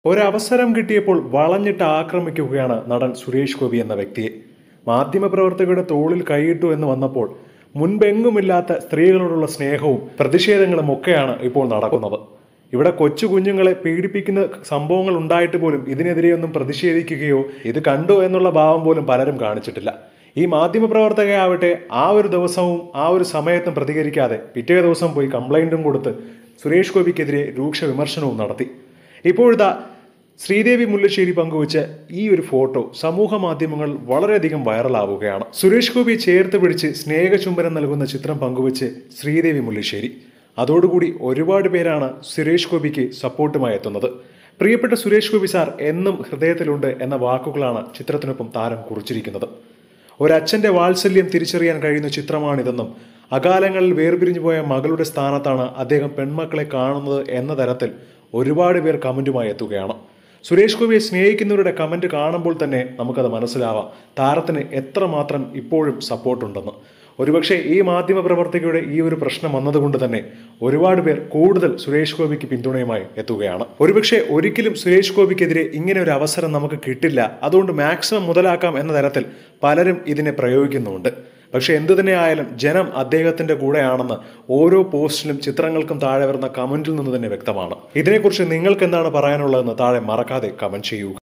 ഒരവസരം കിട്ടിയപ്പോൾ വളഞ്ഞിട്ട് ആക്രമിക്കുകയാണ് നടൻ സുരേഷ് ഗോപി എന്ന വ്യക്തിയെ മാധ്യമപ്രവർത്തകരുടെ തോളിൽ കൈയിട്ടു എന്ന് വന്നപ്പോൾ മുൻപെങ്ങുമില്ലാത്ത സ്ത്രീകളോടുള്ള സ്നേഹവും പ്രതിഷേധങ്ങളും ഒക്കെയാണ് ഇപ്പോൾ നടക്കുന്നത് ഇവിടെ കൊച്ചു കുഞ്ഞുങ്ങളെ പീഡിപ്പിക്കുന്ന സംഭവങ്ങൾ ഉണ്ടായിട്ട് പോലും ഇതിനെതിരെയൊന്നും പ്രതിഷേധിക്കുകയോ ഇത് കണ്ടു എന്നുള്ള ഭാവം പോലും പലരും കാണിച്ചിട്ടില്ല ഈ മാധ്യമപ്രവർത്തകയാവട്ടെ ആ ഒരു ദിവസവും ആ ഒരു സമയത്തും പ്രതികരിക്കാതെ പിറ്റേ ദിവസം പോയി കംപ്ലൈന്റും കൊടുത്ത് സുരേഷ് ഗോപിക്കെതിരെ രൂക്ഷ വിമർശനവും നടത്തി ഇപ്പോഴിതാ ശ്രീദേവി മുല്ലശ്ശേരി പങ്കുവച്ച ഈ ഒരു ഫോട്ടോ സമൂഹ മാധ്യമങ്ങളിൽ വളരെയധികം വൈറലാവുകയാണ് സുരേഷ് ഗോപിയെ ചേർത്ത് പിടിച്ച് സ്നേഹചുംബനം നൽകുന്ന ചിത്രം പങ്കുവച്ച് ശ്രീദേവി മുല്ലശ്ശേരി അതോടുകൂടി ഒരുപാട് പേരാണ് സുരേഷ് ഗോപിക്ക് സപ്പോർട്ടുമായി എത്തുന്നത് പ്രിയപ്പെട്ട സുരേഷ് ഗോപി സാർ എന്നും ഹൃദയത്തിലുണ്ട് എന്ന വാക്കുകളാണ് ചിത്രത്തിനൊപ്പം താരം കുറിച്ചിരിക്കുന്നത് ഒരച്ഛന്റെ വാത്സല്യം തിരിച്ചറിയാൻ കഴിയുന്ന ചിത്രമാണിതെന്നും അകാലങ്ങളിൽ വേർപിരിഞ്ഞു പോയ മകളുടെ സ്ഥാനത്താണ് അദ്ദേഹം പെൺമക്കളെ കാണുന്നത് എന്ന തരത്തിൽ ഒരുപാട് പേർ കമന്റുമായി എത്തുകയാണ് സുരേഷ് ഗോപിയെ സ്നേഹിക്കുന്നവരുടെ കമന്റ് കാണുമ്പോൾ തന്നെ നമുക്കത് മനസ്സിലാവാം താരത്തിന് എത്രമാത്രം ഇപ്പോഴും സപ്പോർട്ടുണ്ടെന്ന് ഒരുപക്ഷെ ഈ മാധ്യമ പ്രവർത്തകയുടെ ഈ ഒരു പ്രശ്നം വന്നതുകൊണ്ട് തന്നെ ഒരുപാട് പേർ കൂടുതൽ സുരേഷ് ഗോപിക്ക് പിന്തുണയുമായി എത്തുകയാണ് ഒരുപക്ഷെ ഒരിക്കലും സുരേഷ് ഗോപിക്കെതിരെ ഇങ്ങനെ ഒരു അവസരം നമുക്ക് കിട്ടില്ല അതുകൊണ്ട് മാക്സിമം മുതലാക്കാം എന്ന തരത്തിൽ പലരും ഇതിനെ പ്രയോഗിക്കുന്നുമുണ്ട് പക്ഷെ എന്തു തന്നെ ആയാലും ജനം അദ്ദേഹത്തിന്റെ കൂടെയാണെന്ന് ഓരോ പോസ്റ്റിലും ചിത്രങ്ങൾക്കും താഴെ വരുന്ന കമന്റിൽ നിന്ന് തന്നെ വ്യക്തമാണ് ഇതിനെക്കുറിച്ച് നിങ്ങൾക്ക് എന്താണ് പറയാനുള്ളതെന്ന് താഴെ മറക്കാതെ കമന്റ് ചെയ്യുക